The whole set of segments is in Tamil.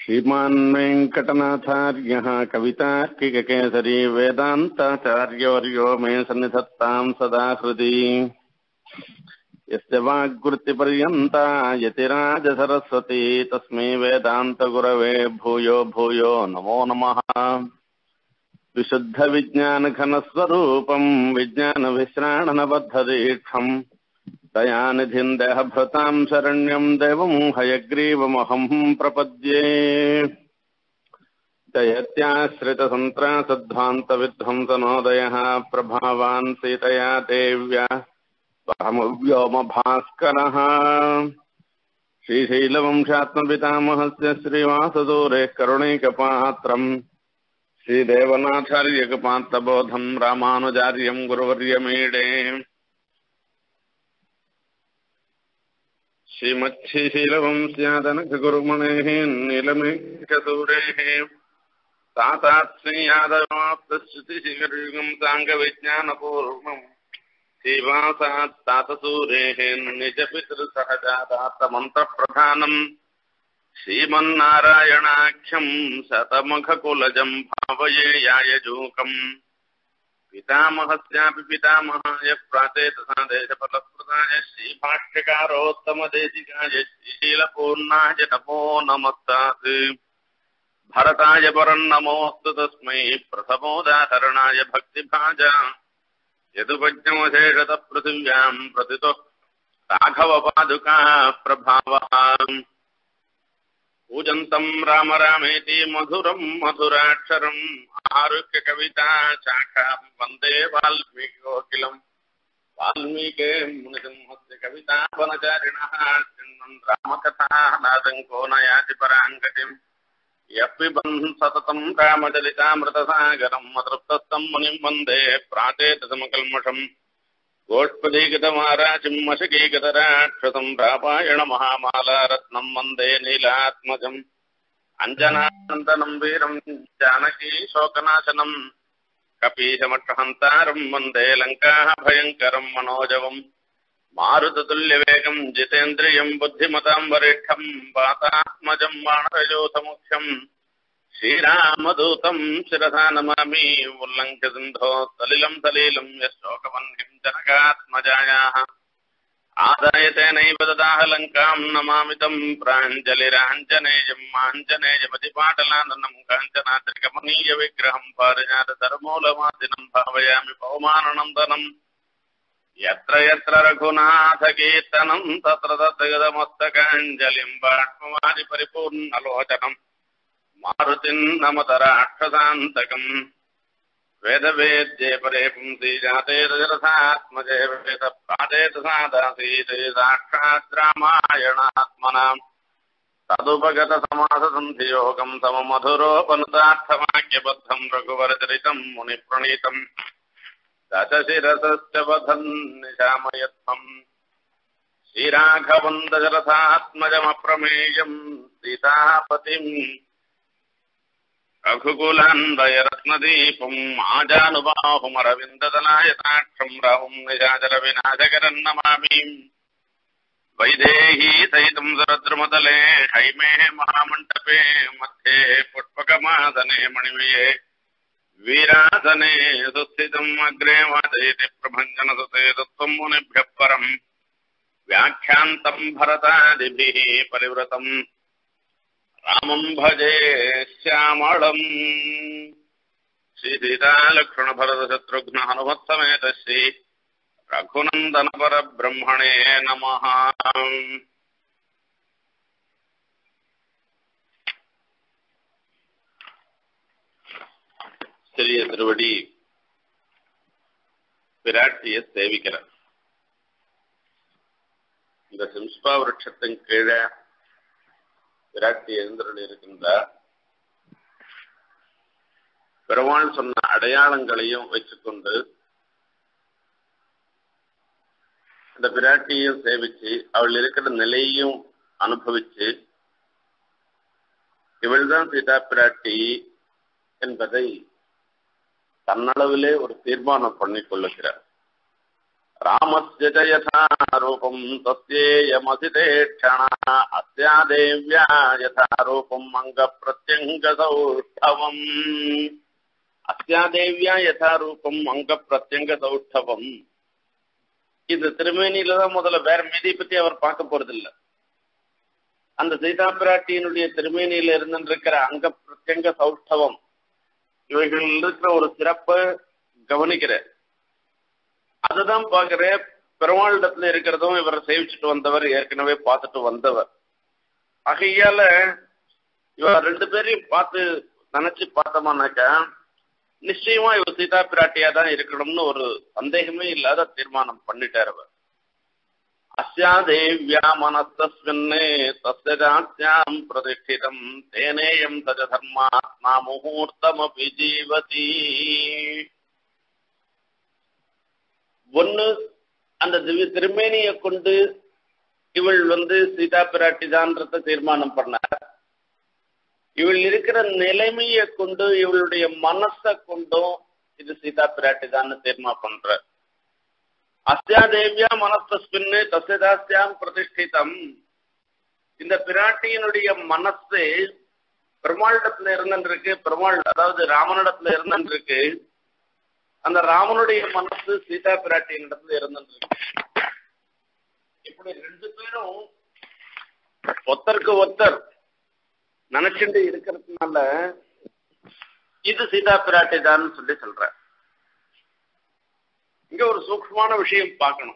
श्रीमान् वेङ्कटनाथार्यः कवितार्किककेसरी वेदान्ताचार्यवर्यो मे सन्निधत्ताम् सदा हृदि यस्य वाग्वृत्तिपर्यन्ता यतिराजसरस्वती तस्मै वेदान्तगुरवे भूयो भूयो नमो नमः विशुद्धविज्ञानघनस्वरूपम् विज्ञानविश्राणनबद्धदीक्षम् दयानिधिम् देहभृताम् शरण्यम् देवम् हयग्रीवमहम् प्रपद्ये जयत्याश्रितसन्त्रासध्वान्तविध्वंसनोदयः प्रभावान् सीतया देव्या परमव्योमभास्करः श्रीशैलवंशात्मपितामहस्य श्रीवासदूरे करुणैकपात्रम् श्रीदेवनाथार्यकपात्रबोधम् रामानुजार्यम् गुरुवर्यमीडे श्रीमच्छीशीलवंस्यादनकगुरुमणेः नीलमेघसूरेः तातात्स्यादवाप्तश्रुतिशिखरयुगम् साङ्गविज्ञानपूर्णम् श्रीवासात् तातसूरेः निजपितृसहजातातमन्त्रप्रधानम् श्रीमन्नारायणाख्यम् शतमखकुलजम् भावये यायजूकम् पितामहस्यापि पितामहाय प्राचेतसा देशफलप्रदाय श्रीभाष्यकारोत्तमदेशिकाय श्रीशीलपूर्णाय नमो नमस्तात् भरताय परन्नमोऽस्तु तस्मै प्रथमोदाहरणाय भक्तिभाजा यदुपज्ञमशेषतः पृथिव्याम् प्रतितो राघवपादुका प्रभावः पूजन्तम् राम रामेति मधुरम् मधुराक्षरम् आरुह्य कविता शाखाम् वन्दे वाल्मीकिकोकिलम् वाल्मीके मुनिसिंहस्य कविता वनचारिणः शृण्वन् रामकथाः नादङ्को नयाति पराङ्गतिम् यः पिबन् सततम् रामचलितामृतसागरम् अतृप्तस्तम् मुनिम् वन्दे प्राचेतसमकल्मषम् गोष्पदीकृतमाराचिम् मशकीकृतराक्षसम् रापायणमहामालारत्नम् वन्दे नीलात्मजम् अञ्जनानन्दनम् वीरम् जानकी शोकनाशनम् कपीशमक्षहन्तारम् वन्दे लङ्काः भयङ्करम् मनोजवम् मारुततुल्यवेगम् जितेन्द्रियम् बुद्धिमताम् वरिष्ठम् वातात्मजम् वाणरयोधमुख्यम् श्रीरामदूतम् शिरसा नमामि उल्लङ्घ्य सिन्धो सलिलम् सलीलम् यशोकवह्निम् जनकात्मजायाः आदाय तेनैव ददाह लङ्काम् नमामितम् प्राञ्जलिराञ्जनेयम् आञ्जनेयमतिपाटलाननम् काञ्चनात्रिकमनीयविग्रहम् पारिजातधर्मूलमादिनम् भावयामि पवमाननन्दनम् यत्र यत्र रघुनाथकीर्तनम् तत्र तत्र गदमस्तकाञ्जलिम् बाष्पवारि परिपूर्णलोचनम् मारुतिम् नमत राक्षसान्तकम् वेदवेद्ये परे पुंसि जाते रजरथात्मजे वेदप्राजेत सादासीते साक्षात् रामायणात्मनाम् तदुपगतसमाससन्धियोगम् सममधुरोपनुतार्थवाक्यबद्धम् रघुवरचरितम् मुनिप्रणीतम् दशशिरसश्च वधन् निशामयत्वम् श्रीराघवम् दशरथात्मजमप्रमेयम् सीतापतिम् रघुकुलान्दयरत्नदीपम् आजानुबाहुमरविन्ददलायताक्षम् राहुम् निशाचलविनाशकरम् नमामि वैदेही सहितम् सरद्रुमतले हैमे महामण्डपे मध्ये पुष्पकमादने मणिमये वीरासने सुस्थितम् अग्रे वादयति प्रभञ्जनसुते तत्त्वम् मुनिभ्यः परम् व्याख्यान्तम् भरतादिभिः परिवृतम् रामम् भजे श्यामळम् श्रीसीतालक्ष्मणभरतशत्रुघ्न हनुमत्समेत श्री रघुनन्दनपरब्रह्मणे नमः சிறிய திருவடி பிராட்டிய சேவிக்கிறார் இந்த சிம்ஸ்பா விரட்சத்தின் கீழே விராட்டி எழுந்தருள் இருக்கின்றார் பெருமாள் சொன்ன அடையாளங்களையும் வச்சுக்கொண்டு அந்த பிராட்டியும் சேவிச்சு அவள் இருக்கிற நிலையையும் அனுபவிச்சு இவள்தான் சீதா பிராட்டி என்பதை தன்னளவிலே ஒரு தீர்மானம் பண்ணிக் கொள்ளுகிறார் ராமஸ்ய ச யதா ரூபம் தஸ்யேயமசிதே க்ஷணா அஸ்யா தேவ்யா யதா ரூபம் அங்க பிரத்யங்க சௌஷ்டவம் அஸ்யா தேவ்யா யதா ரூபம் அங்க பிரத்யங்க சௌஷ்டவம் இந்த திருமேனியில தான் முதல்ல வேற மீதியை பத்தி அவர் பார்க்க போறது இல்ல அந்த சீதா பிராட்டியினுடைய திருமேனியில இருந்துருக்கிற அங்க பிரத்யங்க சௌஷ்டவம் இவைகள் இருக்கிற ஒரு சிறப்பை கவனிக்கிற அதுதான் பாக்குற பெருமாளிடத்துல இருக்கிறதும் இவரை சேவிச்சுட்டு வந்தவர் ஏற்கனவே பார்த்துட்டு வந்தவர் ஆகையால இவர் ரெண்டு பேரையும் பார்த்து நினைச்சு பார்த்தோம்னாக்கா நிச்சயமா இவர் சீதா பிராட்டியா தான் இருக்கணும்னு ஒரு சந்தேகமே இல்லாத தீர்மானம் பண்ணிட்டார் அவர் அஸ்யா தேவ்யா மனஸ்தஸ்மின்னே தஸ்ய ஜாத்யாம் பிரதிஷ்டிதம் தேனேயம் தஜ தர்மாத்மா முகூர்த்தமபி ஜீவதி ஒன்னு அந்த திவ்ய திருமேனிய கொண்டு இவள் வந்து சீதா பிராட்டி தான்றத தீர்மானம் பண்ணார் இவள் இருக்கிற நிலைமைய கொண்டு இவளுடைய மனச கொண்டும் இது சீதா பிராட்டி தான் தீர்மானம் பண்ற அஸ்யா தேவியா மனஸ்தஸ்மின்னு தஸ்யதாஸ்யாம் பிரதிஷ்டிதம் இந்த பிராட்டியினுடைய மனசு பெருமாளிடத்துல இருந்துருக்கு பெருமாள் அதாவது ராமனிடத்துல இருந்துருக்கு அந்த ராமனுடைய மனசு சீதா பிராட்டியின் இடத்துல இருந்துருக்கு இப்படி ரெண்டு பேரும் ஒத்தருக்கு ஒத்தர் நினைச்சுட்டு இருக்கிறதுனால இது சீதா பிராட்டி தான் சொல்லி சொல்ற இங்க ஒரு சூக்ஷ்மமான விஷயம் பார்க்கணும்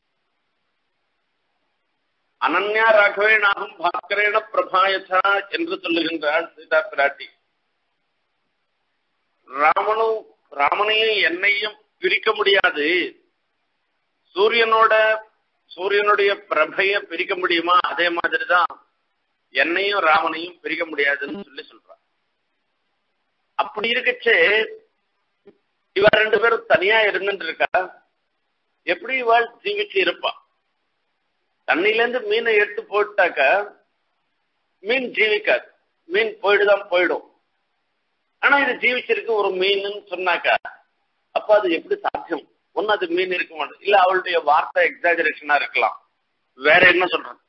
அனன்யா ராகவேனாகும் பாஸ்கரேன பிரபாயசா என்று சொல்லுகின்றாள் சீதா பிராட்டி ராமனும் ராமனையும் என்னையும் பிரிக்க முடியாது சூரியனோட சூரியனுடைய பிரபைய பிரிக்க முடியுமா அதே மாதிரிதான் என்னையும் ராமனையும் பிரிக்க முடியாதுன்னு சொல்லி சொல்றான் அப்படி இருக்கச்சே இவ ரெண்டு பேரும் தனியா இருந்துட்டு இருக்கா எப்படி இவாள் ஜீவிச்சு இருப்பா தண்ணில இருந்து மீனை எடுத்து போட்டாக்க மீன் ஜீவிக்காது மீன் போயிடுதான் போயிடும் ஆனா இது ஜீவிச்சிருக்கு ஒரு மீன் சொன்னாக்கா அப்ப அது எப்படி சாத்தியம் ஒன்னு அது மீன் இருக்க மாட்டேன் இல்ல அவளுடைய வார்த்தை எக்ஸாஜரேஷனா இருக்கலாம் வேற என்ன சொல்றது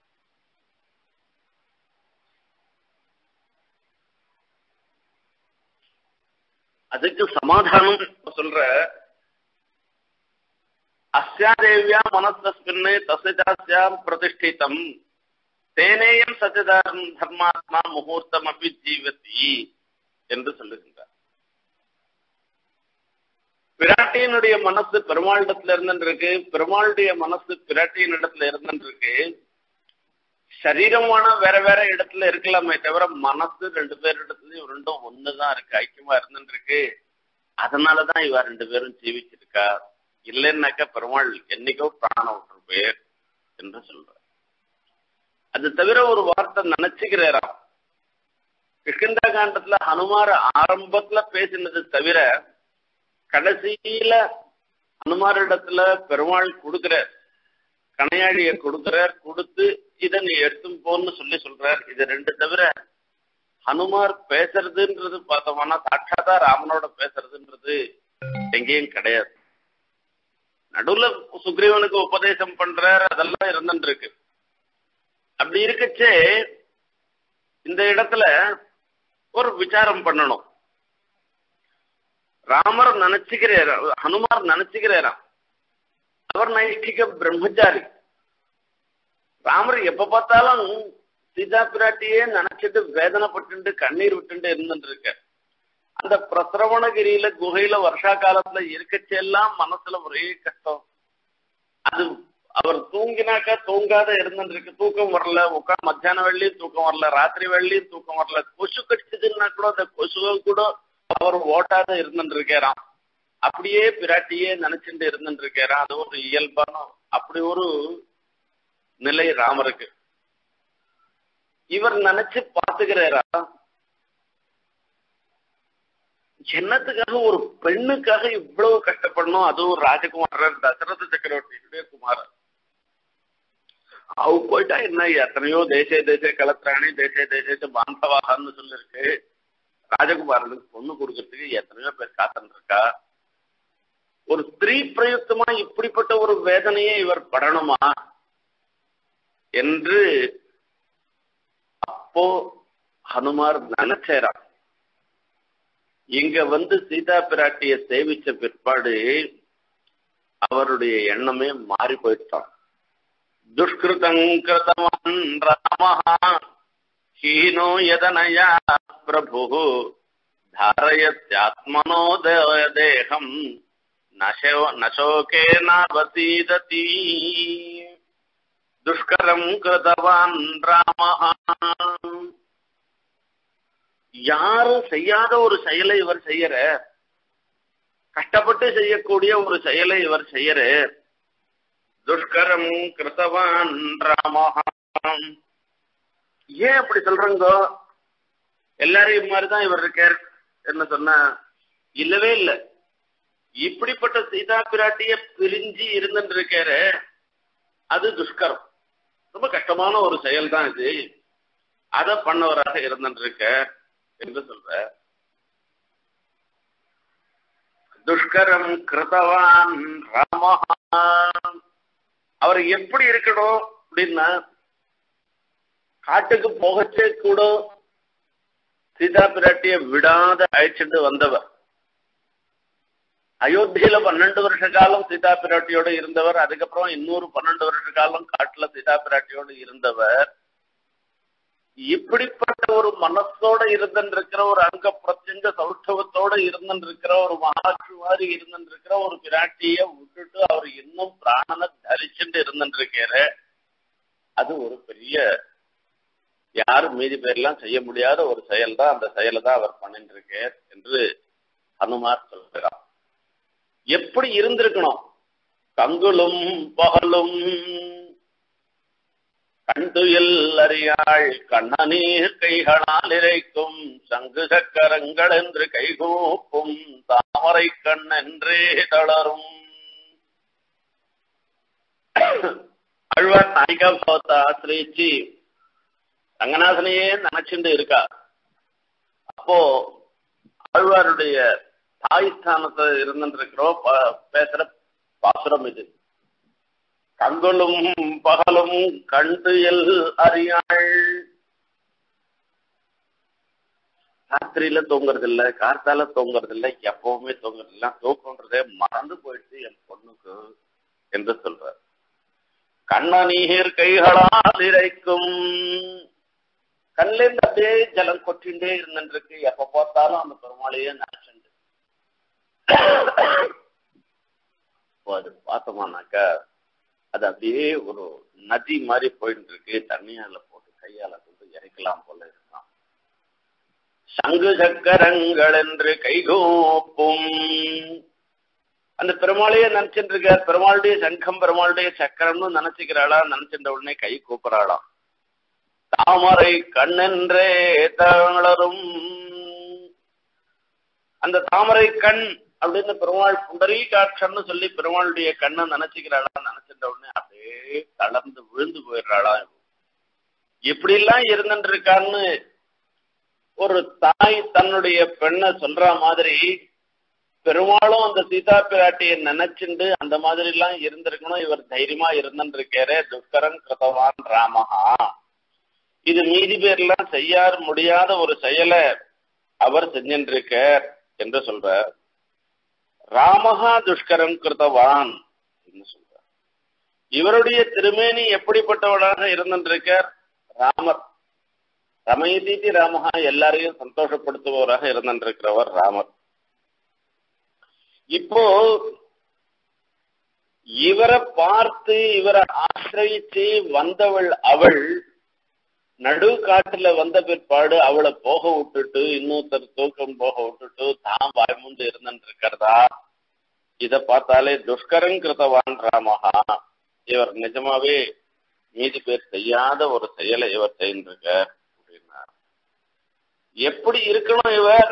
அதுக்கு சமாதானம் சொல்ற அஸ்யா தேவியா மனஸ்தஸ்மின்னு தசிதாஸ்யாம் பிரதிஷ்டிதம் தேனேயம் சச்சிதாரம் தர்மாத்மா முகூர்த்தம் அப்படி ஜீவதி என்று சொல்லுகின்றார் பிராட்டியினுடைய மனசு பெருமாளிடத்துல இருந்துருக்கு பெருமாளுடைய மனசு பிராட்டியின் இடத்துல இருந்துருக்கு சரீரமான வேற வேற இடத்துல இருக்கலாமே தவிர மனசு ரெண்டு பேர் இடத்துலயும் ரெண்டும் ஒண்ணுதான் இருக்கு ஐக்கியமா இருந்துருக்கு அதனாலதான் இவ ரெண்டு பேரும் ஜீவிச்சிருக்கா இல்லைன்னாக்கா பெருமாள் என்னைக்கோ பிராணம் விட்டுருப்பேர் என்று சொல்ற அது தவிர ஒரு வார்த்தை நினைச்சுக்கிறாராம் கிருஷ்ணந்தா காண்டத்துல ஹனுமார் ஆரம்பத்துல பேசினது தவிர கடைசியில ஹனுமாரிடத்துல பெருமாள் கொடுக்கிறார் கணையாழிய கொடுக்கிறார் கொடுத்து இதை நீ எடுத்தும் போன்னு சொல்லி சொல்றார் இது ரெண்டு தவிர ஹனுமார் பேசுறதுன்றது பார்த்தோம்னா சாட்சாத்தா ராமனோட பேசுறதுன்றது எங்கேயும் கிடையாது நடுவுல சுக்ரீவனுக்கு உபதேசம் பண்றார் அதெல்லாம் இருந்துட்டு இருக்கு அப்படி இருக்கச்சே இந்த இடத்துல ஒரு விசாரம் பண்ணணும் ராமர் நினைச்சுக்கிறார் ஹனுமார் நினைச்சுக்கிறாராம் அவர் நைஷ்டிக பிரம்மச்சாரி ராமர் எப்ப பார்த்தாலும் சீதா பிராட்டியே நினைச்சிட்டு வேதனைப்பட்டு கண்ணீர் விட்டுட்டு இருந்துட்டு இருக்க அந்த பிரசிரவணகிரியில குகையில வருஷா காலத்துல இருக்கச்செல்லாம் மனசுல ஒரே கஷ்டம் அது அவர் தூங்கினாக்கா தூங்காத இருந்துருக்கு தூக்கம் வரல உட்கா மத்தியான வெள்ளியும் தூக்கம் வரல ராத்திரி வெள்ளியும் தூக்கம் வரல கொசு கடிச்சதுன்னா கூட அந்த கொசுவை கூட அவர் ஓட்டாத இருந்துட்டு இருக்காராம் அப்படியே பிராட்டியே நினைச்சுட்டு இருந்துட்டு இருக்காராம் அது ஒரு இயல்பான அப்படி ஒரு நிலை ராமருக்கு இவர் நினைச்சு பாத்துக்கிறாரா என்னத்துக்காக ஒரு பெண்ணுக்காக இவ்வளவு கஷ்டப்படணும் அதுவும் ராஜகுமாரர் தசரத சக்கரவர்த்தியுடைய குமாரர் அவ போயிட்டா என்ன எத்தனையோ தேசே தேசே கலத்திராணி தேசே தேசே பாந்தவாகன்னு சொல்லிருக்கு ராஜகுமாரனுக்கு பொண்ணு கொடுக்கறதுக்கு எத்தனையோ பேர் காத்துட்டு இருக்கா ஒரு ஸ்திரீ பிரயுக்தமா இப்படிப்பட்ட ஒரு வேதனையை இவர் படணுமா என்று அப்போ ஹனுமார் நினைச்சாராம் இங்க வந்து சீதா பிராட்டிய சேவிச்ச பிற்பாடு அவருடைய எண்ணமே மாறி போயிட்டான் துஷ்கிருதம் கிருதவான் ராமஹா ஹீனோ யதனயா பிரபு தாரயத்யாத்மனோ தேகம் நசோ நசோகே நவசீததி துஷ்கரம் கிருதவான் ராமஹா யாரும் செய்யாத ஒரு செயலை இவர் செய்யற கஷ்டப்பட்டு செய்யக்கூடிய ஒரு செயலை இவர் செய்யற துஷ்கரம் கிருத்தவான் ராமஹா ஏன் அப்படி சொல்றாங்க எல்லாரையும் மாதிரிதான் இவர் இருக்கார் என்ன சொன்ன இல்லவே இல்லை இப்படிப்பட்ட சீதா பிராட்டிய பிரிஞ்சு இருந்துட்டு இருக்காரு அது துஷ்கரம் ரொம்ப கஷ்டமான ஒரு செயல் தான் இது அதை பண்ணவராக இருந்துட்டு இருக்க என்று சொல்ற துஷ்கரம் கிருதவான் ராமஹா அவர் எப்படி இருக்கணும் அப்படின்னா காட்டுக்கு போகச்சே கூட சீதா பிராட்டிய விடாத அழைச்சிட்டு வந்தவர் அயோத்தியில பன்னெண்டு வருஷ காலம் சீதா பிராட்டியோட இருந்தவர் அதுக்கப்புறம் இன்னொரு பன்னெண்டு வருஷ காலம் காட்டுல சீதா பிராட்டியோட இருந்தவர் இப்படிப்பட்ட ஒரு மனசோட இருந்திருக்கிற ஒரு அங்க பிரத்யங்க சௌஷ்டவத்தோட இருந்திருக்கிற ஒரு மகாட்சி மாதிரி இருந்திருக்கிற ஒரு பிராட்டிய விட்டுட்டு அவர் இன்னும் பிராணனை தரிச்சுட்டு இருந்திருக்காரு அது ஒரு பெரிய யாரும் மீதி பேர்லாம் செய்ய முடியாத ஒரு செயல் தான் அந்த செயலை தான் அவர் பண்ணிட்டு இருக்கார் என்று ஹனுமார் சொல்கிறார் எப்படி இருந்திருக்கணும் கங்குலும் பகலும் கண்டுயல் அறியாள் கண்ணநீர் கைகளால் இறைக்கும் சங்கு சக்கரங்கள் என்று கைகூப்பும் தாமரை கண் என்றே தளரும் அழ்வார் நாயிகா பாவத்தை ஆசிரியிச்சு ரங்கநாதனையே நினைச்சுட்டு இருக்கா அப்போ ஆழ்வாருடைய தாய் ஸ்தானத்தை இருந்துருக்கிறோம் பேசுற பாசுரம் இது கண்களும் பகலும் கண்டு எல் அறியாள் ராத்திரியில தூங்குறது இல்ல கார்த்தால தூங்குறது இல்ல எப்பவுமே தூங்குறது இல்ல தூக்கன்றதே மறந்து போயிடுச்சு என் பொண்ணுக்கு என்று சொல்ற கண்ணநீர் கைகளால் இறைக்கும் கண்ல இருந்து அப்படியே ஜலம் கொட்டிண்டே இருந்துருக்கு எப்ப பார்த்தாலும் அந்த பெருமாளையே நினைச்சுண்டு அது பார்த்தோமானாக்கா அது அப்படியே ஒரு நதி மாதிரி போயிட்டு இருக்கு தண்ணியால போட்டு கையால கொண்டு இறைக்கலாம் போல இருக்கான் சங்கு சக்கரங்கள் என்று கைகோப்பும் அந்த பெருமாளையே நினைச்சிட்டு இருக்க பெருமாளுடைய சங்கம் பெருமாளுடைய சக்கரம்னு நினைச்சுக்கிறாளா நினைச்சிட்ட உடனே கை கூப்பிடறாளாம் தாமரை கண்ணென்றே தளரும் அந்த தாமரை கண் அப்படின்னு பெருமாள் புண்டரீ காட்சன்னு சொல்லி பெருமாளுடைய கண்ணை நினைச்சுக்கிறாளா நினைச்சிட்ட உடனே அப்படியே தளர்ந்து விழுந்து போயிடுறாளா இப்படி எல்லாம் இருந்துட்டு இருக்கான்னு ஒரு தாய் தன்னுடைய பெண்ணை சொல்ற மாதிரி பெருமாளும் அந்த சீதா பிராட்டியை நினைச்சுண்டு அந்த மாதிரி எல்லாம் இருந்திருக்கணும் இவர் தைரியமா இருந்துட்டு இருக்காரு துஷ்கரன் கிருதவான் ராமஹா இது மீதி பேர்லாம் செய்ய முடியாத ஒரு செயலை அவர் செஞ்சுட்டு இருக்கார் என்று சொல்ற ராமஹா துஷ்கரம் கிருத்தவான் என்று சொல்றார் இவருடைய திருமேனி எப்படிப்பட்டவராக இருந்திருக்கார் ராமர் ரமயதீதி ராமஹா எல்லாரையும் சந்தோஷப்படுத்துபவராக இருந்திருக்கிறவர் ராமர் இப்போ இவரை பார்த்து இவரை ஆசிரயிச்சு வந்தவள் அவள் நடு காட்டுல வந்த பிற்பாடு அவளை போக விட்டுட்டு இன்னொருத்தர் தூக்கம் போக விட்டுட்டு தான் வாய்முந்து இருந்துட்டு இருக்கிறதா இத பார்த்தாலே துஷ்கரம் கிருத்தவான் ராமஹா இவர் நிஜமாவே மீதி பேர் செய்யாத ஒரு செயலை இவர் செய்திருக்க அப்படின்னார் எப்படி இருக்கணும் இவர்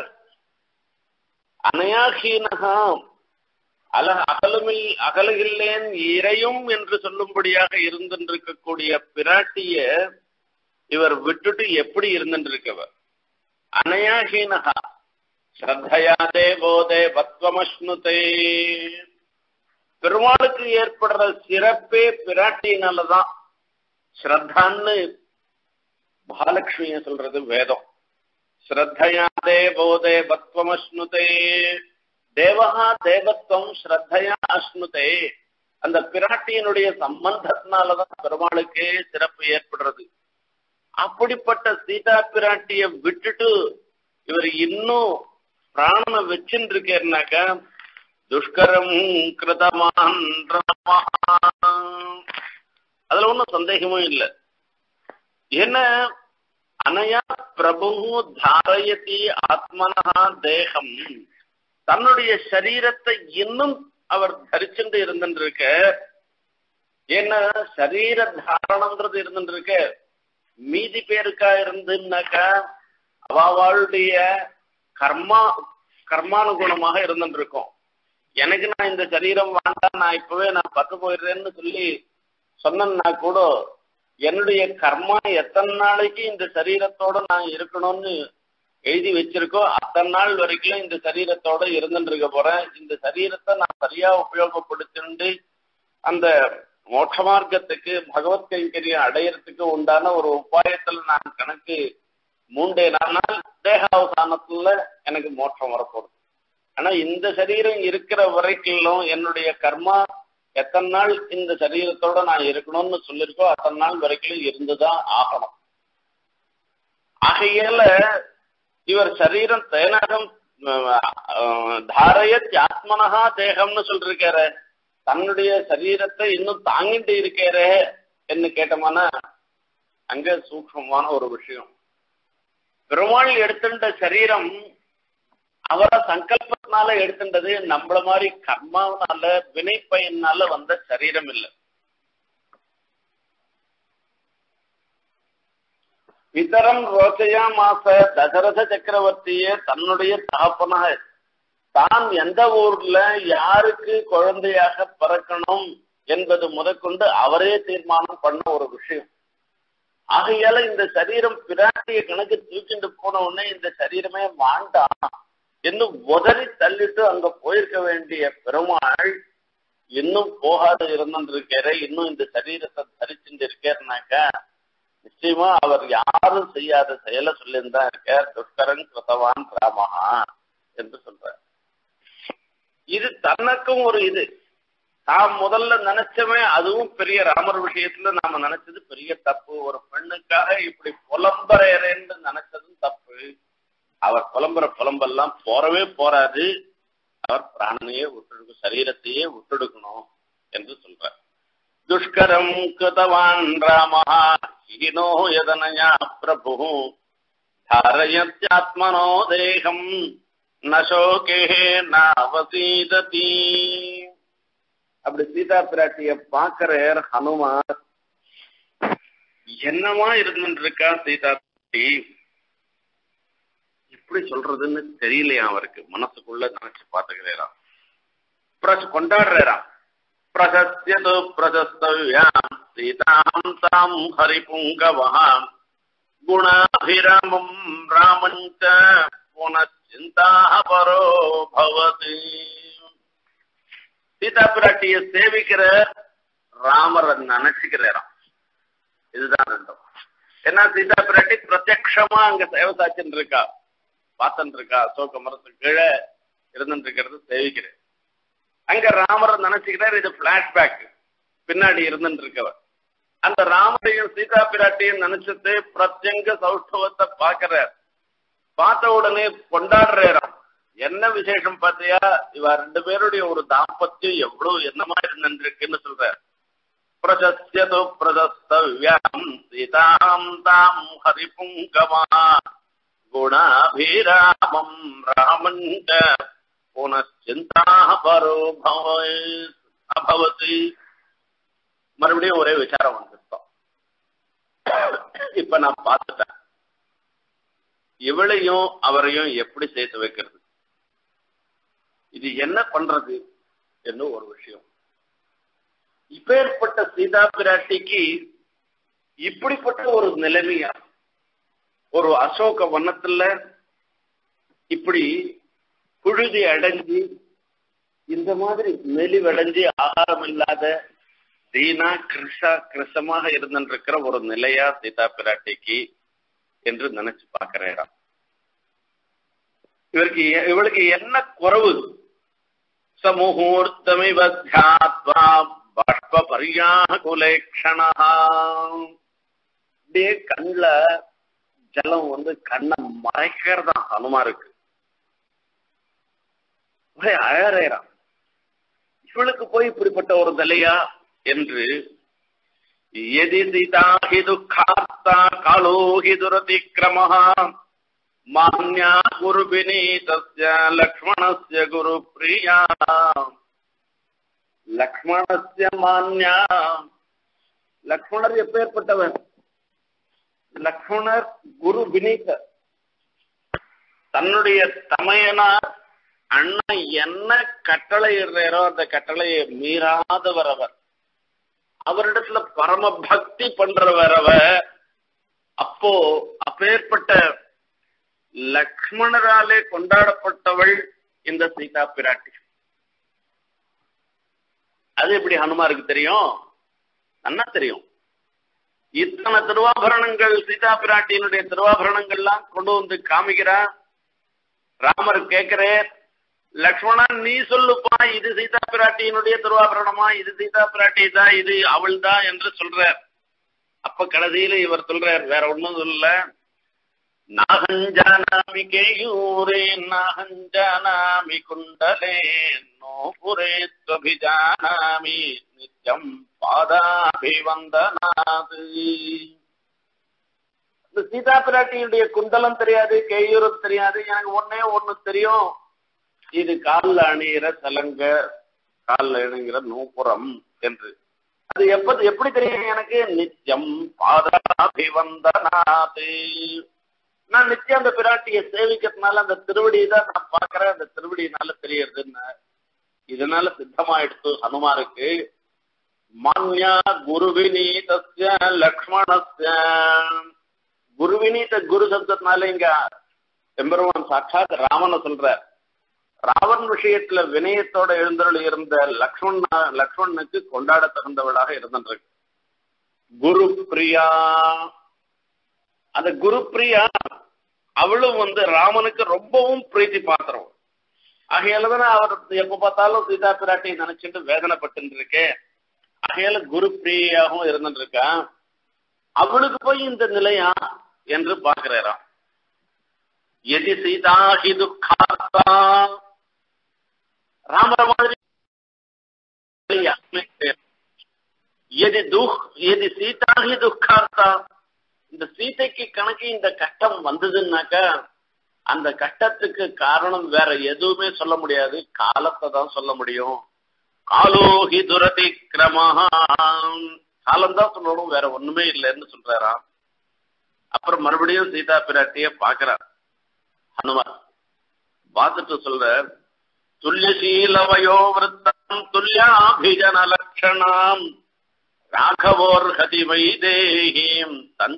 அனயாகீனகா அல அகலுமில் அகலுகில்லேன் இறையும் என்று சொல்லும்படியாக இருந்திருக்கக்கூடிய பிராட்டிய இவர் விட்டுட்டு எப்படி இருந்துருக்கவர் அனயாஹீனகா ஸ்ரத்தையா தேவோ தேவத்வமஸ்னுதே பெருமாளுக்கு ஏற்படுற சிறப்பே பிராட்டினாலதான் ஸ்ரத்தான்னு மகாலட்சுமிய சொல்றது வேதம் ஸ்ரத்தையா தேவோதே பத்வமஸ்னுதே தேவஹா தேவத்வம் ஸ்ரத்தையா அஸ்னுதே அந்த பிராட்டியினுடைய சம்பந்தத்தினாலதான் பெருமாளுக்கே சிறப்பு ஏற்படுறது அப்படிப்பட்ட சீதா பிராட்டிய விட்டுட்டு இவர் இன்னும் பிராணனை வச்சுட்டு இருக்கேன்னாக்கா துஷ்கரம் கிருதமான் அதுல ஒன்றும் சந்தேகமும் இல்லை என்ன அனையா பிரபு தாரயதி ஆத்மனஹா தேகம் தன்னுடைய சரீரத்தை இன்னும் அவர் தரிச்சுட்டு இருந்துருக்க ஏன்னா சரீர தாரணம்ன்றது இருந்துருக்க மீதி பேருக்கா இருந்துன்னாக்கா அவளுடைய கர்மா கர்மானுகுணமாக இருந்துட்டு இருக்கும் எனக்கு நான் இந்த சரீரம் வேண்டாம் நான் இப்பவே நான் பத்து போயிடுறேன்னு சொல்லி சொன்னா கூட என்னுடைய கர்மா எத்தனை நாளைக்கு இந்த சரீரத்தோட நான் இருக்கணும்னு எழுதி வச்சிருக்கோ அத்தனை நாள் வரைக்கும் இந்த சரீரத்தோட இருந்துட்டு இருக்க போறேன் இந்த சரீரத்தை நான் சரியா உபயோகப்படுத்திண்டு அந்த மோட்ச மார்க்கத்துக்கு பகவத் கைங்கரியம் அடையறதுக்கு உண்டான ஒரு உபாயத்துல நான் கணக்கு மூண்டே நாள் தேகாவசானத்துல எனக்கு மோட்சம் வரப்போகுது ஆனா இந்த சரீரம் இருக்கிற வரைக்கும் என்னுடைய கர்மா எத்தனை நாள் இந்த சரீரத்தோட நான் இருக்கணும்னு சொல்லிருக்கோ அத்தனை நாள் வரைக்கும் இருந்துதான் ஆகணும் ஆகையால இவர் சரீரம் தேனகம் தாரயத் ஆத்மனகா தேகம்னு சொல்லிருக்காரு தன்னுடைய சரீரத்தை இன்னும் தாங்கிட்டு இருக்காரு என்று கேட்டோம்னா அங்க சூக்ஷமான ஒரு விஷயம் பெருமாள் எடுத்துட்ட சரீரம் அவரை சங்கல்பத்தினால எடுத்துட்டது நம்மள மாதிரி கர்மாவனால வினை பயனால வந்த சரீரம் இல்லை பிதரம் ரோச்சையா மாச தசரத சக்கரவர்த்திய தன்னுடைய தகப்பனாக தான் எந்த ஊர்ல யாருக்கு குழந்தையாக பிறக்கணும் என்பது முதற்கொண்டு அவரே தீர்மானம் பண்ண ஒரு விஷயம் ஆகையால இந்த சரீரம் பிராட்டிய கணக்கு தூக்கிட்டு போன உடனே இந்த சரீரமே வாண்டாம் என்று உதறி தள்ளிட்டு அங்க போயிருக்க வேண்டிய பெருமாள் இன்னும் போகாத இருந்திருக்காரு இன்னும் இந்த சரீரத்தை தரிச்சுட்டு இருக்கேன்னாக்கா நிச்சயமா அவர் யாரும் செய்யாத செயலை சொல்லியிருந்தா இருக்கார் துஷ்கரன் கிருத்தவான் ராமஹா என்று சொல்றார் இது தனக்கும் ஒரு இது நாம் முதல்ல நினைச்சவே அதுவும் பெரிய ராமர் விஷயத்துல நாம நினைச்சது பெரிய தப்பு ஒரு பெண்ணுக்காக இப்படி புலம்புறேன்னு நினைச்சதும் தப்பு அவர் புலம்புற புலம்பெல்லாம் போறவே போறாது அவர் பிராணனையே விட்டுடுக்கும் சரீரத்தையே விட்டுடுக்கணும் என்று சொல்றார் துஷ்கரம் கிருதவான் ராமா ஹீனோ யதனயா பிரபு தாரயத்யாத்மனோ தேகம் நசோகே நாவசீததி அப்படி சீதா பிராட்டிய பாக்குறார் ஹனுமார் என்னமா இருந்துட்டு இருக்கா சீதா பிராட்டி எப்படி சொல்றதுன்னு தெரியலையா அவருக்கு மனசுக்குள்ள நினைச்சு பாத்துக்கிறாராம் பிரஸ் கொண்டாடுறாராம் பிரசஸ்யது பிரசஸ்தவ்யாம் சீதாம் தாம் ஹரிபுங்கவாம் குணாபிராமம் ராமஞ்ச புனச்சிந்தா பரோ பவதி சீதா பிராட்டிய சேவிக்கிற ராமரை நினைச்சுக்கிறாராம் இதுதான் ரெண்டும் ஏன்னா சீதா பிராட்டி பிரத்யக்ஷமா அங்க சேவை சாச்சின்னு இருக்கா பார்த்துட்டு இருக்கா அசோக மரத்துக்கு கீழே இருந்துட்டு இருக்கிறது சேவிக்கிறேன் அங்க ராமரை நினைச்சுக்கிறார் இது பிளாஷ்பேக் பின்னாடி இருந்துட்டு இருக்கவர் அந்த ராமரையும் சீதா பிராட்டியும் நினைச்சிட்டு பிரத்யங்க சௌஷ்டவத்தை பாக்குறார் பார்த்த உடனே கொண்டாடுறாராம் என்ன விசேஷம் பார்த்தியா இவ ரெண்டு பேருடைய ஒரு தாம்பத்தியம் எவ்வளவு என்னமா இருந்துருக்குன்னு சொல்றார் பிரசஸ்யது பிரசஸ்தவ்யம் சீதாம் தாம் ஹரிபுங்கமா குணாபிராமம் ராமஞ்ச புனச்சிந்தா பரோ அபவதி மறுபடியும் ஒரே விசாரம் வந்துட்டோம் இப்ப நான் பார்த்துட்டேன் இவளையும் அவரையும் எப்படி சேர்த்து வைக்கிறது இது என்ன பண்றது என்று ஒரு விஷயம் இப்பேற்பட்ட சீதா பிராட்டிக்கு இப்படிப்பட்ட ஒரு நிலைமையா ஒரு அசோக வனத்துல இப்படி புழுதி அடைஞ்சு இந்த மாதிரி மெலிவடைஞ்சு ஆகாரம் இல்லாத தீனா கிருஷா கிருஷமாக இருந்திருக்கிற ஒரு நிலையா சீதா பிராட்டிக்கு என்று நினைச்சு பார்க்கிறேன் இவருக்கு இவளுக்கு என்ன குறவு சமுகூர்த்தமிவ தியாத்வா பாஷ்ப பரியாக குலேக்ஷணா அப்படியே கண்ணுல ஜலம் வந்து கண்ணை மறைக்கிறதா ஹனுமாருக்கு ஒரே அழறேறான் இவளுக்கு போய் இப்படிப்பட்ட ஒரு நிலையா என்று எதி சீதாஹி துக்கார்த்தா காலோஹி துரதிக்கிரமஹா மான்யா குரு வினீதஸ்ய லக்ஷ்மணஸ்ய குரு பிரியா லக்ஷ்மணஸ்ய மான்யா லக்ஷ்மணர் எப்பேற்பட்டவர் லக்ஷ்மணர் குரு வினீதர் தன்னுடைய தமையனார் அண்ணன் என்ன கட்டளை இடுறாரோ அந்த கட்டளையை மீறாதவர் அவர் அவரிடத்துல பரம பக்தி பண்றவர் அவர் அப்போ அப்பேற்பட்ட லக்ஷ்மணராலே கொண்டாடப்பட்டவள் இந்த சீதா பிராட்டி அது எப்படி ஹனுமாருக்கு தெரியும் நல்லா தெரியும் இத்தனை திருவாபரணங்கள் சீதா பிராட்டியினுடைய திருவாபரணங்கள்லாம் கொண்டு வந்து காமிக்கிறா ராமர் கேட்கிறேன் லக்ஷ்மணன் நீ சொல்லுப்பா இது சீதா பிராட்டியினுடைய திருவாபரணமா இது சீதா பிராட்டி தான் இது அவள் தான் என்று சொல்றார் அப்ப கடைசியில இவர் சொல்றார் வேற ஒண்ணும் சொல்லல நாகஞ்சானாமி கேயூரே நாகஞ்சானாமி குண்டலே நோபுரே துவபிஜானாமி நித்யம் பாதாபிவந்தனாது இந்த சீதா பிராட்டியுடைய குண்டலம் தெரியாது கேயூரம் தெரியாது எனக்கு ஒன்னே ஒண்ணு தெரியும் இது காலில் அணிகிற சலங்க காலில் இணைகிற நூப்புறம் என்று அது எப்ப எப்படி தெரியும் எனக்கு நித்தியம் பாதாபிவந்தனாது நான் நித்தியம் அந்த பிராட்டியை சேவிக்கிறதுனால அந்த திருவடியை தான் நான் பார்க்கிறேன் அந்த திருவடியினால தெரியறதுன்னு இதனால சித்தமாயிடுத்து ஹனுமாருக்கு மான்யா குருவினீதஸ்ய லக்ஷ்மணஸ்ய குருவினீத குரு சப்தத்தினால இங்க எம்பெருமான் சாட்சாத் ராமனை சொல்றார் ராவன் விஷயத்துல வினயத்தோட எழுந்தருள் இருந்த லக்ஷ்மண லக்ஷ்மணனுக்கு கொண்டாட தகுந்தவளாக இருந்திருக்கு குரு பிரியா அந்த குரு பிரியா அவளும் வந்து ராமனுக்கு ரொம்பவும் பிரீத்தி பாத்திரம் ஆகையாலதானே அவர் எப்ப பார்த்தாலும் சீதா பிராட்டியை நினைச்சிட்டு வேதனைப்பட்டு இருக்கேன் ஆகையால குரு பிரியாகவும் இருந்துட்டு இருக்கா அவளுக்கு போய் இந்த நிலையா என்று பாக்குறாராம் எதி சீதா ஹி துக்கார்த்தா ராமர மாதிரி எதி துக் எதி சீதா ஹி துக்கார்த்தா இந்த சீதைக்கு கணக்கு இந்த கஷ்டம் வந்ததுன்னாக்கா அந்த கஷ்டத்துக்கு காரணம் வேற எதுவுமே சொல்ல முடியாது காலத்தை தான் சொல்ல முடியும் காலோஹி துரதி கிரமஹாம் காலம்தான் சொல்லணும் வேற ஒண்ணுமே இல்லைன்னு சொல்றாராம் அப்புறம் மறுபடியும் சீதா பிராட்டிய பாக்குறார் ஹனுமான் பார்த்துட்டு சொல்ற துல்லியசீலவயோ விருத்தம் துல்லியாபிஜன லட்சணாம் ராகவோர்ஹதி வைதேகீம்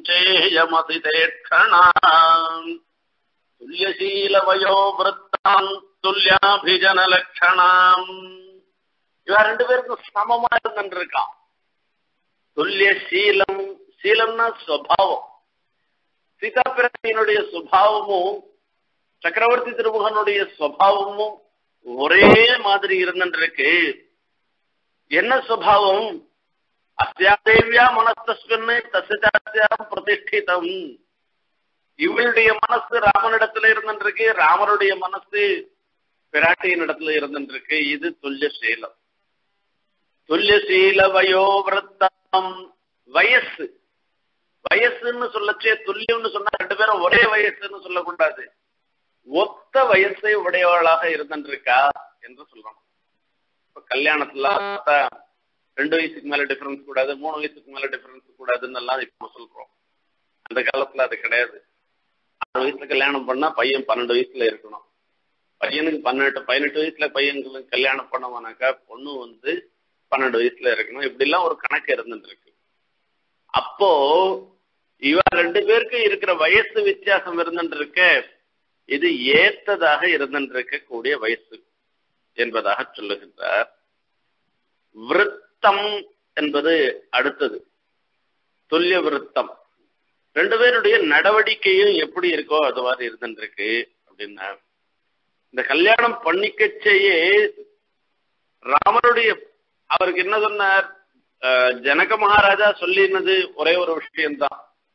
தஞ்சேயமதிதேட்சணாம் துல்லியசீலவயோ விருத்தாம் துல்லியாபிஜன லட்சணாம் இவன் ரெண்டு பேருக்கும் சமமா இருந்துருக்கான் துல்லிய சீலம் சீலம்னா சுவாவம் சீதா பிராட்டியினுடைய சுபாவமும் சக்கரவர்த்தி திருமுகனுடைய சுவாவமும் ஒரே மாதிரி இருந்துருக்கு என்ன சுவாவம் அஸ்யாதேவியா மனஸ்தஸ்வன்னு தசிதாசியாம் பிரதிஷ்டிதம் இவளுடைய மனசு ராமனிடத்துல இருந்துருக்கு ராமருடைய மனசு பிராட்டியின் இடத்துல இருந்துருக்கு இது துல்லிய சீலம் துல்லியசீல வயோவிரத்தம் வயசு வயசுன்னு சொல்லச்சே துல்லியம்னு சொன்னா ரெண்டு பேரும் ஒரே வயசுன்னு சொல்லக்கூடாது ஒத்த வயசை உடையவளாக இருந்திருக்கா என்று சொல்லணும் இப்ப கல்யாணத்துல பார்த்தா ரெண்டு வயசுக்கு மேல டிஃபரன்ஸ் கூடாது மூணு வயசுக்கு மேல டிஃபரன்ஸ் கூடாதுன்னு எல்லாம் இப்போ சொல்றோம் அந்த காலத்துல அது கிடையாது ஆறு வயசுல கல்யாணம் பண்ணா பையன் பன்னெண்டு வயசுல இருக்கணும் பையனுக்கு பன்னெண்டு பதினெட்டு வயசுல பையனுக்கு கல்யாணம் பண்ணவனாக்கா பொண்ணு வந்து பன்னெண்டு வயசுல இருக்கணும் இப்படி எல்லாம் ஒரு கணக்கு இருந்துட்டு இருக்கு அப்போ இவ ரெண்டு பேருக்கு இருக்கிற வயசு வித்தியாசம் இருந்துட்டு இருக்க இது ஏத்ததாக இருந்துட்டு இருக்க கூடிய வயசு என்பதாக சொல்லுகின்றார் விருத்தம் என்பது அடுத்தது துல்லிய விருத்தம் ரெண்டு பேருடைய நடவடிக்கையும் எப்படி இருக்கோ அது மாதிரி இருந்துருக்கு அப்படின்னா இந்த கல்யாணம் பண்ணிக்கச்சேயே ராமருடைய அவருக்கு என்ன சொன்னார் அஹ், ஜனக மகாராஜா சொல்லினது ஒரே ஒரு விஷயம்தான்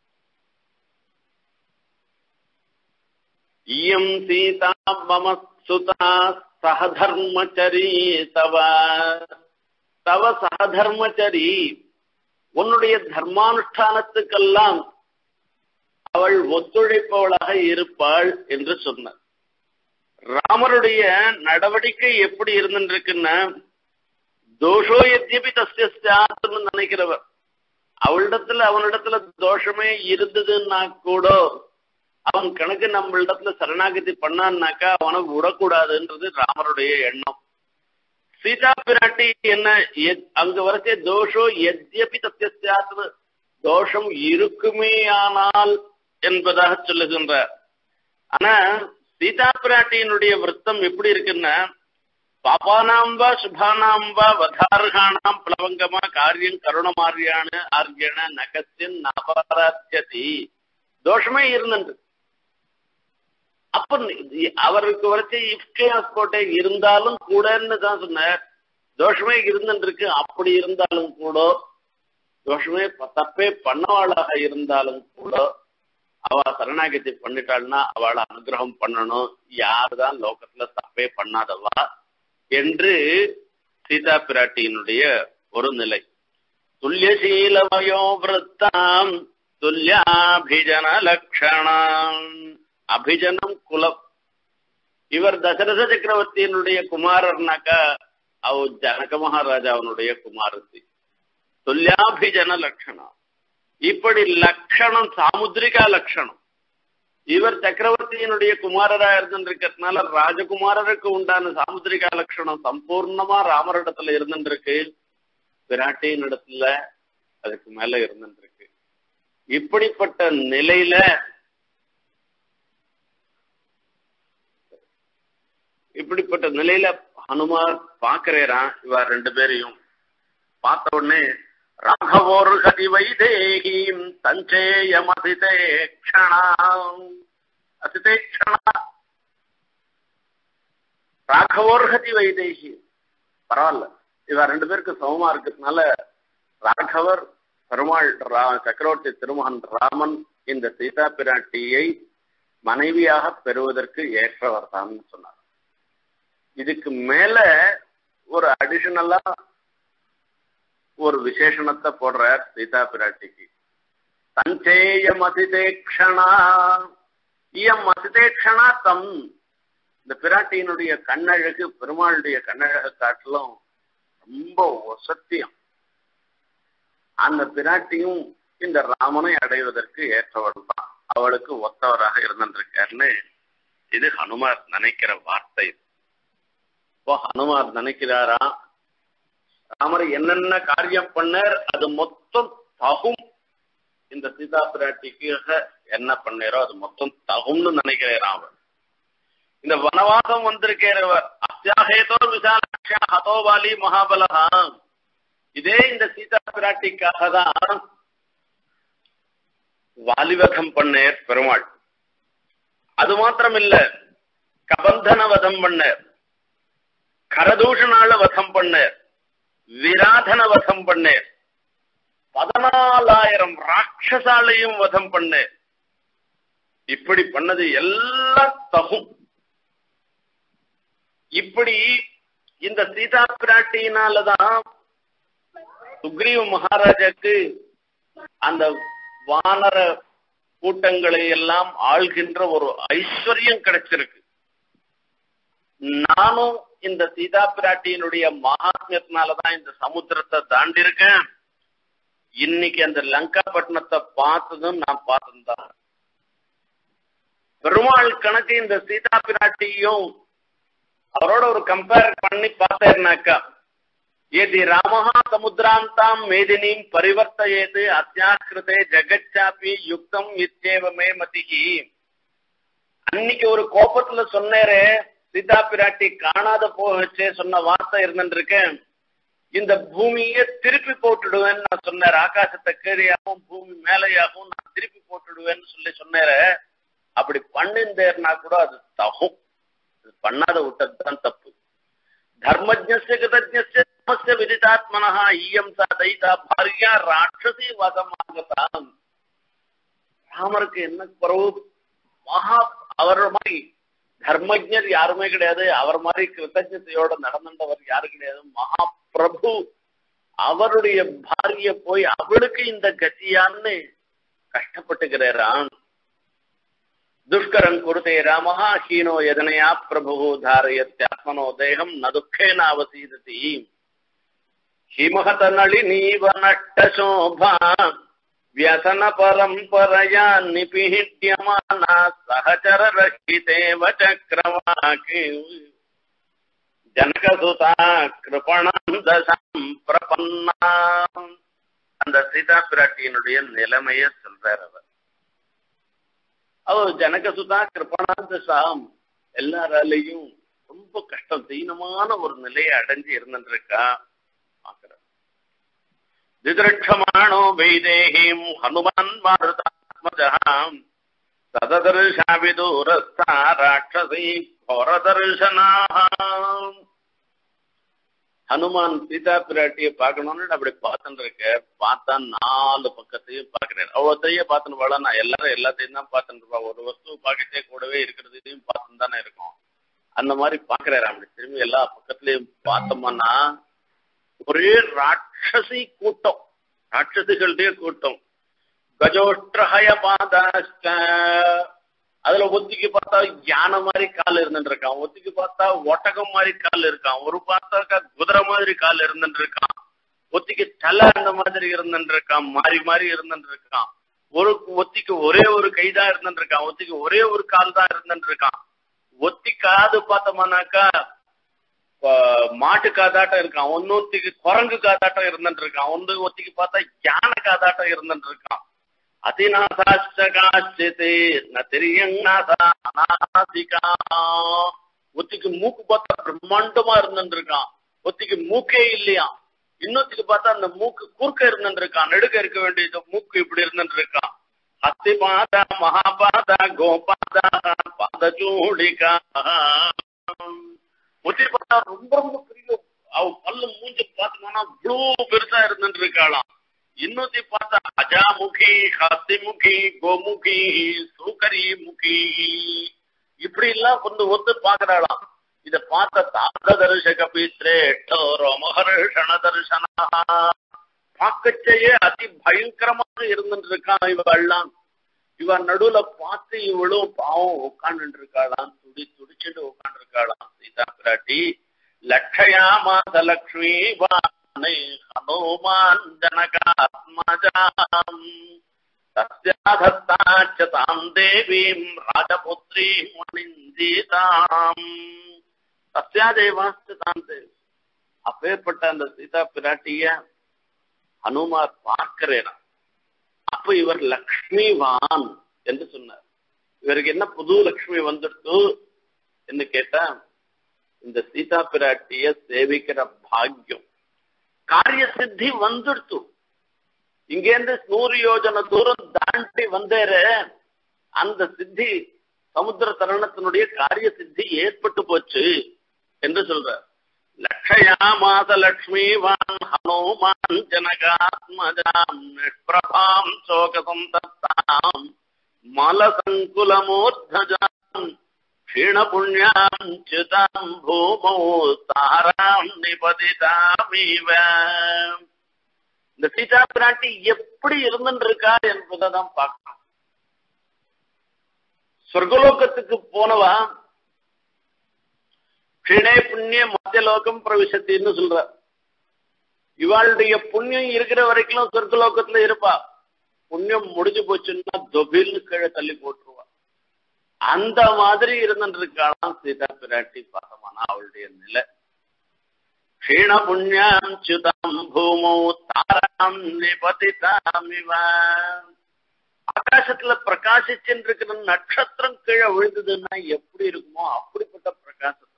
இயம் சீதா மம சுதா சகதர்மச்சரி தவ தவ சகதர்மச்சரி உன்னுடைய தர்மானுஷ்டானத்துக்கெல்லாம் அவள் ஒத்துழைப்பவளாக இருப்பாள் என்று சொன்னார் ராமருடைய நடவடிக்கை எப்படி இருந்துருக்குன்னா தோஷோ எத்தியபி தஸ்ய சாத்துன்னு நினைக்கிறவர் அவளிடத்துல அவனிடத்துல தோஷமே இருந்ததுன்னா கூட அவன் கணக்கு நம்மளிடத்துல சரணாகதி பண்ணான்னாக்கா அவனை விடக்கூடாதுன்றது ராமருடைய எண்ணம் சீதா பிராட்டி என்ன எத்- அங்க வரச்சே தோஷோ எத்யபி தஸ்ய சாத்து தோஷம் இருக்குமே ஆனால் என்பதாக சொல்லுகின்றார் ஆனா சீதா பிராட்டியினுடைய விருத்தம் எப்படி இருக்குன்னா பாபானாம் வா சுபானாம் வா வதார்காணாம் பிளவங்கமா காரியம் கருணமாரியான ஆர்யண நகத்தின் நபராத்தியதி தோஷமே இருந்தது அப்ப நீ- அவருக்கு வரைச்ச இஃப்கியாஸ் கோட்டை இருந்தாலும் கூடன்னு தான் சொன்னார் தோஷமே இருந்துருக்கு அப்படி இருந்தாலும் கூட தோஷமே ப- தப்பே பண்ணவாளாக இருந்தாலும் கூட அவ சரணாகதி பண்ணிட்டாள்னா அவளை அனுகிரகம் பண்ணணும் யாருதான் லோகத்துல தப்பே பண்ணாதவா என்று சீதா பிராட்டியினுடைய ஒரு நிலை துல்லியசீலமயோ விரத்தாம் துல்லியாபிஜன லட்சணம் அபிஜனம் குலம் இவர் தசரத சக்கரவர்த்தியினுடைய குமாரர்னாக்கா அவ ஜனக மகாராஜாவினுடைய குமாரத்தி துல்லியாபிஜன லட்சணம் இப்படி லட்சணம் சாமுத்திரிகா லட்சணம் இவர் சக்கரவர்த்தியினுடைய குமாரரா இருந்திருக்கிறதுனால ராஜகுமாரருக்கு உண்டான சாமுத்திரிகா லட்சணம் சம்பூர்ணமா ராமரிடத்துல இருந்துருக்கு பிராட்டியின் இடத்துல அதுக்கு மேல இருந்துருக்கு இப்படிப்பட்ட நிலையில இப்படிப்பட்ட நிலையில ஹனுமார் பாக்குறேரான் இவ ரெண்டு பேரையும் பார்த்த உடனே ராഘவோர்கதி வைதேகீம் சஞ்சேயம் அதிதேக்ஷணாம் அதிதேக்ஷணா ராഘவோர்கதி வைதேகி பரவாயில்ல இவ ரெண்டு பேருக்கு சமமா இருக்கிறதுனால ராഘவர் பெருமாள் ரா- சக்கரவர்த்தி திருமகன் ராமன் இந்த சீதா பிராட்டியை மனைவியாக பெறுவதற்கு ஏற்றவர் தான் சொன்னார் இதுக்கு மேல ஒரு அடிஷனலா ஒரு விசேஷணத்தை போடுறார் சீதா பிராட்டிக்கு சஞ்சேயம் அதிதேக்ஷணா இயம் அதிதேக்ஷணா தம் இந்த பிராட்டியினுடைய கண்ணழகு பெருமாளுடைய கண்ணழகு காட்டிலும் ரொம்ப ஒசத்தியம் அந்த பிராட்டியும் இந்த ராமனை அடைவதற்கு ஏற்றவள் தான் அவளுக்கு ஒத்தவராக இருந்திருக்காருன்னு இது ஹனுமார் நினைக்கிற வார்த்தை இப்போ ஹனுமார் நினைக்கிறாரா ராமர் என்னென்ன காரியம் பண்ணார் அது மொத்தம் தகும் இந்த சீதா பிராட்டிக்காக என்ன பண்ணாரோ அது மொத்தம் தகும்னு நினைக்கிறேன் ராமர் இந்த வனவாசம் வந்திருக்கிறவர் அத்தியாகேதோ விசாலாட்சியா ஹதோவாலி மகாபலகா இதே இந்த சீதா பிராட்டிக்காக தான் வாலிவதம் பண்ணேர் பெருமாள் அது மாத்திரம் இல்ல கபந்தன வதம் பண்ணேர் கரதூஷணால வதம் பண்ணேர் விராதன வதம் பண்ணேர் பதினாலாயிரம் ராட்சசாலையும் வதம் பண்ணேர் இப்படி பண்ணது எல்லாம் தகும் இப்படி இந்த சீதா பிராட்டியினாலதான் சுக்ரீவ மகாராஜாக்கு அந்த வானர கூட்டங்களை எல்லாம் ஆள்கின்ற ஒரு ஐஸ்வர்யம் கிடைச்சிருக்கு நானும் இந்த சீதா பிராட்டியினுடைய மகாத்மியத்தினாலதான் இந்த சமுத்திரத்தை தாண்டி இருக்கேன் இன்னைக்கு அந்த லங்கா பட்டணத்தை பார்த்ததும் நான் பார்த்ததுதான் பெருமாள் கணக்கு இந்த சீதா பிராட்டியும் அவரோட ஒரு கம்பேர் பண்ணி பார்த்தேன்னாக்கா ஏதி ராமஹா சமுத்திராந்தாம் மேதினீம் பரிவர்த்தயேது அத்தியாக்கிருதே ஜெகச்சாப்பி யுக்தம் இத்தேவமே மதிகி அன்னைக்கு ஒரு கோபத்துல சொன்னேரே சீதா பிராட்டி காணாத போச்சே சொன்ன வார்த்தை இருந்துருக்கேன் இந்த பூமியை திருப்பி போட்டுடுவேன்னு நான் சொன்னேன் ஆகாசத்தை கீழையாகவும் பூமி மேலையாகவும் நான் திருப்பி போட்டுடுவேன்னு சொல்லி சொன்னேன் அப்படி பண்ணிருந்தேர்னா கூட அது தகும் பண்ணாத விட்டதுதான் தப்பு தர்மஜ்ய கிருதஜ்ய விதிதாத்மனா ஈயம் சா தைதா பாரியா ராட்சசி வசமாகத்தான் ராமருக்கு என்ன குறவு மகா அவர் மாதிரி தர்மஜர் யாருமே கிடையாது அவர் மாதிரி கிருத்தஜத்தையோட நடந்துட்டவர் யாரு கிடையாது மகா பிரபு அவருடைய பாரிய போய் அவளுக்கு இந்த கத்தியான்னு கஷ்டப்பட்டுக்கிறாரான் துஷ்கரம் குருதே ராமஹா ஹீனோ எதனையா பிரபு தாரயத்யாத்மனோ தேகம் ந துக்கேன அவசீததி ஹிமஹத நளினீவ நட்ட சோபா వ్యసన పరంపరయా నిపిహిడ్యమానా సహచర రహితేవ చక్రవాకి ஜனகசுதா கிருபணம் தசம் பிரபன்னா அந்த சீதா பிராட்டியினுடைய நிலைமைய சொல்றார் அவர் அவர் ஜனகசுதா கிருபணம் தசாம் எல்லாராலையும் ரொம்ப கஷ்டம் தீனமான ஒரு நிலையை அடைஞ்சு இருந்துருக்கா பாக்குறார் दिदृक्षमाणो वैदेहीम् हनुमान् मारुतात्मजहाम् तददर्शाविदूरस्था राक्षसी घोरदर्शनाः ஹனுமான் சீதா பிராட்டிய பார்க்கணும்னு அப்படி பார்த்துட்டு இருக்க பார்த்தா நாலு பக்கத்தையும் பார்க்கிறேன் ஒவ்வொருத்தையே பார்த்துட்டு போல நான் எல்லாரும் எல்லாத்தையும் தான் பார்த்துட்டு இருப்பா ஒரு வஸ்து பார்க்கத்தே கூடவே இருக்கிறதையும் பார்த்துட்டு தானே இருக்கும் அந்த மாதிரி பார்க்கிறேன் அப்படி திரும்பி எல்லா பக்கத்துலயும் பார்த்தோம்னா ஒரே ராட்சசி கூட்டம் ராட்சசிகளுடைய கூட்டம் கஜோஷ்டஹய பாதாஷ்ட அதுல ஒத்திக்கு பார்த்தா யானை மாதிரி கால் இருந்துட்டு இருக்கான் ஒத்திக்கு பார்த்தா ஒட்டகம் மாதிரி கால் இருக்கான் ஒரு பார்த்தாக்கா குதிரை மாதிரி கால் இருந்துட்டு இருக்கான் ஒத்திக்கு தலை அந்த மாதிரி இருந்துட்டு இருக்கான் மாறி மாறி இருந்துட்டு இருக்கான் ஒரு ஒத்திக்கு ஒரே ஒரு கைதான் இருந்துட்டு இருக்கான் ஒத்திக்கு ஒரே ஒரு கால் தான் இருந்துட்டு இருக்கான் ஒத்தி காது பார்த்தோம்னாக்கா மாட்டு காதாட்டம் இருக்கான் ஒன்னொத்திக்கு குரங்கு காதாட்டம் இருந்துட்டு இருக்கான் ஒன்று ஒத்திக்கு பார்த்தா யானை காதாட்டம் இருந்துட்டு இருக்கான் அதிநாசாச்சகாச்சித்து நதிரியங்காசிகா ஒத்திக்கு மூக்கு பார்த்தா பிரம்மாண்டமா இருந்துட்டு இருக்கான் ஒத்திக்கு மூக்கே இல்லையா இன்னொத்துக்கு பார்த்தா அந்த மூக்கு குறுக்க இருந்துட்டு இருக்கான் நெடுக்க இருக்க வேண்டியது மூக்கு இப்படி இருந்துட்டு இருக்கான் அத்தி பாதா மகாபாதா கோபாதா பாதச்சூடிகா ஒத்தி பார்த்தா ரொம்ப ரொம்ப பெரிய அவ பல்லு மூஞ்சி பார்த்தோம்னா இவ்வளவு பெருசா இருந்துட்டு இருக்காளாம் இன்னொத்தி பார்த்தா அஜாமுகி ஹஸ்திமுகி கோமுகி சூக்கரி முகி இப்படி எல்லாம் கொண்டு ஒத்து பாக்குறாளாம் இத பார்த்த தாத தரிசக பீத்ரேட்டோ ரோமஹர்ஷண தரிசனா பார்க்கச்சேயே அதி பயங்கரமாக இருந்துட்டு இருக்கான் இவெல்லாம் இவ நடுவுல பார்த்து இவளும் பாவம் உட்காந்துட்டு இருக்காளாம் துடி துடிச்சுட்டு உட்காந்து இருக்காளாம் சீதா பிராட்டி லட்சயாமாத லக்ஷ்மி வானை ஹனுமான் ஜனகாத்மஜாம் தஸ்யாதத்தாச்ச தாம் தேவீம் ராஜபுத்ரி மணிஞ்சீதாம் தஸ்யாதேவாஸ்து தாம் தேவி அப்பேற்பட்ட அந்த சீதா பிராட்டிய ஹனுமார் பார்க்கிறேனா அப்ப இவர் லக்ஷ்மிவான் என்று சொன்னார் இவருக்கு என்ன புது லக்ஷ்மி வந்துடுத்து என்று கேட்டா இந்த சீதா பிராட்டிய சேவிக்கிற பாக்கியம் காரிய சித்தி வந்துடுத்து இங்கேருந்து நூறு யோஜன தூரம் தாண்டி வந்தேரு அந்த சித்தி சமுத்திர தருணத்தினுடைய காரிய சித்தி ஏற்பட்டு போச்சு என்று சொல்ற லக்ஷயாமாச லக்ஷ்மீவான் ஹனுமான் ஜனகாத்மஜாம் நிஷ்பிரபாம் சோகசந்தத்தாம் மலசங்குலமூர்த்தஜாம் க்ஷீணபுண்யாம் ச்சுதாம் பூமௌ தாராம் நிபதிதாமீவ இந்த சீதா பிராட்டி எப்படி இருந்துட்டு இருக்கா என்பதை தான் பார்க்கணும் சொர்க்கலோகத்துக்கு போனவா க்ஷிணே புண்ணிய மத்தியலோகம் பிரவிசத்தின்னு சொல்ற இவாளுடைய புண்ணியம் இருக்கிற வரைக்கும் சொர்க்கலோகத்துல இருப்பா புண்ணியம் முடிஞ்சு போச்சுன்னா தொபில்னு கீழே தள்ளி போட்டுருவா அந்த மாதிரி இருந்துட்டு இருக்காளாம் சீதா பிராட்டி பாசமான அவளுடைய நிலை க்ஷீண புண்ணியம் சுதம் பூமௌ தாராம் நிபதிதாமிவ ஆகாசத்துல பிரகாசிச்சுட்டு இருக்கிற நட்சத்திரம் கீழே விழுந்ததுன்னா எப்படி இருக்குமோ அப்படிப்பட்ட பிரகாசத்தை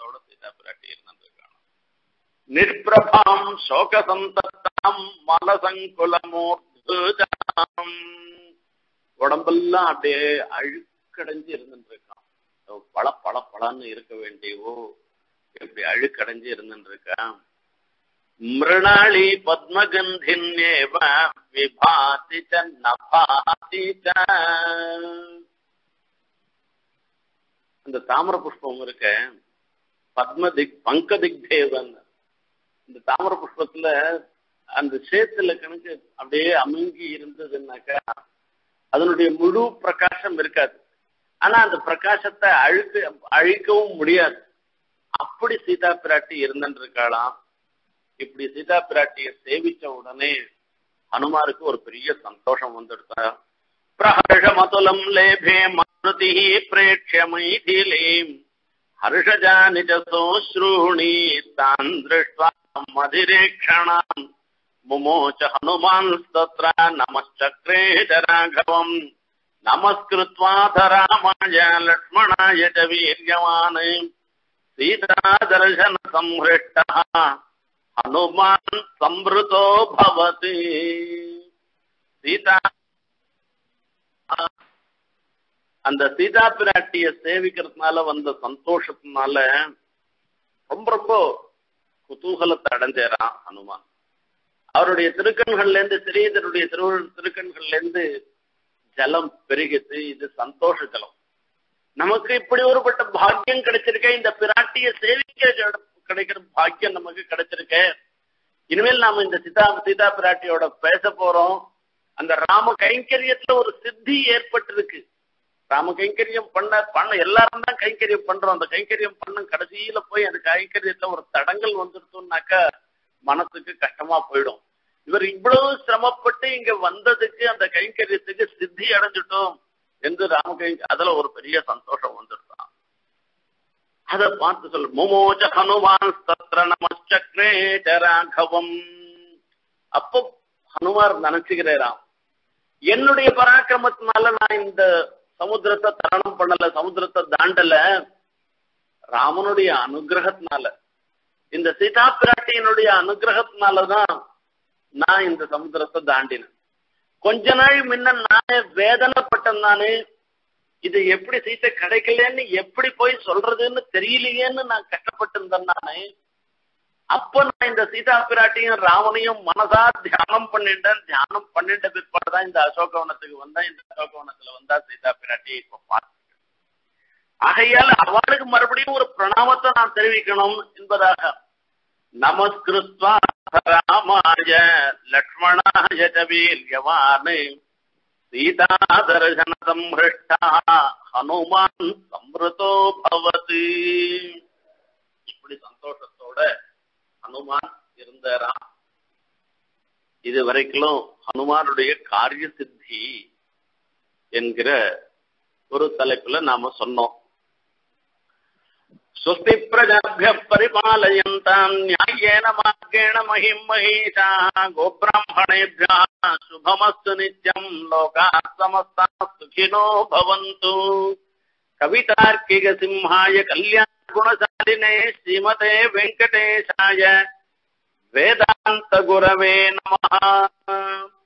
நிஷ்பிரபாம் சோகசந்தத்தாம் மலசங்குலமூர்த்தாம் உடம்பெல்லாம் அப்படியே அழுக்கடைஞ்சு இருந்துட்டு இருக்கான் பள பள பளன்னு இருக்க வேண்டியவோ எப்படி அழுக்கடைஞ்சு இருந்துட்டு இருக்கான் மிருணாளி பத்மகந்தின்யேவ விபாதி ச நபாதி ச அந்த தாமர புஷ்பம் இருக்க பத்ம திக் பங்க திக்தேவன் இந்த தாமர புஷ்பத்துல அந்த சேத்துல கணக்கு அப்படியே அமுங்கி இருந்ததுன்னாக்கா அதனுடைய முழு பிரகாசம் இருக்காது ஆனா அந்த பிரகாசத்தை அழுக்க அழிக்கவும் முடியாது அப்படி சீதா பிராட்டி இருந்துட்டு இருக்காளாம் இப்படி சீதா பிராட்டிய சேவிச்ச உடனே ஹனுமாருக்கு ஒரு பெரிய சந்தோஷம் வந்துடுதா பிரஹர்ஷமதுலம் லேபே மாருதி பிரேட்ச மைதிலீம் ஹர்ஷஜானி சோஸ்ரூணி தான் திருஷ்வா மதிரேக்ஷணாம் முமோச்ச ஹனுமான் தத்ர நமச்சக்ரே ராഘவம் நமஸ்கிருத்வாத ராமாய லக்ஷ்மணாய ச வீரியவான் சீதாதர்சன சம்ஹிருஷ்ட ஹனுமான் சம்ருதோ பவதி சீதா அந்த சீதா பிராட்டிய சேவிக்கிறதுனால வந்த சந்தோஷத்தினால ரொம்ப ரொம்ப குதூகலத்தை அடைஞ்சாராம் ஹனுமான் அவருடைய திருக்கண்கள்ல இருந்து சிறியதனுடைய திரு திருக்கண்கள்ல இருந்து ஜலம் பெருகித்து இது சந்தோஷ ஜலம் நமக்கு இப்படி ஒருபட்ட பாக்கியம் கிடைச்சிருக்க இந்த பிராட்டிய சேவிக்க கிடைக்கிற பாக்கியம் நமக்கு கிடைச்சிருக்க இனிமேல் நாம இந்த சீதா சீதா பிராட்டியோட பேச போறோம் அந்த ராம கைங்கரியத்துல ஒரு சித்தி ஏற்பட்டிருக்கு ராம கைங்கரியம் பண்ண பண்ண எல்லாரும் தான் கைங்கரியம் பண்றோம் அந்த கைங்கரியம் பண்ண கடைசியில போய் அந்த கைங்கரியத்துல ஒரு தடங்கள் வந்துருத்தோம்னாக்கா மனசுக்கு கஷ்டமா போயிடும் இவர் இவ்வளவு சிரமப்பட்டு இங்க வந்ததுக்கு அந்த கைங்கரியத்துக்கு சித்தி அடைஞ்சிட்டோம் என்று ராம கை அதுல ஒரு பெரிய சந்தோஷம் வந்துருதான் அத பார்த்து சொல் முமோஜ ஹனுமான் சத்ர நமச்சக்ரே ராഘவம் அப்போ ஹனுமார் நினைச்சுகிறாராம் என்னுடைய பராக்கிரமத்தினால நான் இந்த சமுத்திரத்தை தரணம் பண்ணல சமுத்திரத்தை தாண்டல ராமனுடைய அனுகிரகத்தினால இந்த சீதா பிராட்டியினுடைய அனுகிரகத்தினாலதான் நான் இந்த சமுத்திரத்தை தாண்டினேன் கொஞ்ச நாள் முன்ன நானே வேதனைப்பட்டேன் நானு இது எப்படி சீட்டை கிடைக்கலன்னு எப்படி போய் சொல்றதுன்னு தெரியலையேன்னு நான் கஷ்டப்பட்டிருந்தேன் நானு அப்ப நான் இந்த சீதா பிராட்டியும் ராவனையும் மனதா தியானம் பண்ணிட்டேன் தியானம் பண்ணிட்ட பிற்பாடுதான் இந்த அசோகவனத்துக்கு வந்தேன் இந்த அசோகவனத்துல வந்தா சீதா பிராட்டியை இப்ப பார்த்துட்டேன் ஆகையால் அவளுக்கு மறுபடியும் ஒரு பிரணாமத்தை நான் தெரிவிக்கணும் என்பதாக நமஸ்கிருத்வா ராமாய லக்ஷ்மணாய ச வீரியவான் சீதா தர்சன சம்ஹிருஷ்டா ஹனுமான் சம்ருதோ பவதி இப்படி சந்தோஷத்தோட ஹனுமான் இருந்தாராம் இது வரைக்கும் ஹனுமானுடைய காரிய சித்தி என்கிற ஒரு தலைப்புல நாம சொன்னோம் स्वस्ति प्रजाभ्य परिपालयन्ताम् न्याय्येन मार्गेण महिम् महिषाः गोब्राह्मणेभ्यः शुभमस्तु नित्यम् लोकाः समस्ताः सुखिनो भवन्तु कवितार्किकसिंहाय कल्याणगुणशालिने श्रीमते वेङ्कटेशाय वेदान्तगुरवे नमः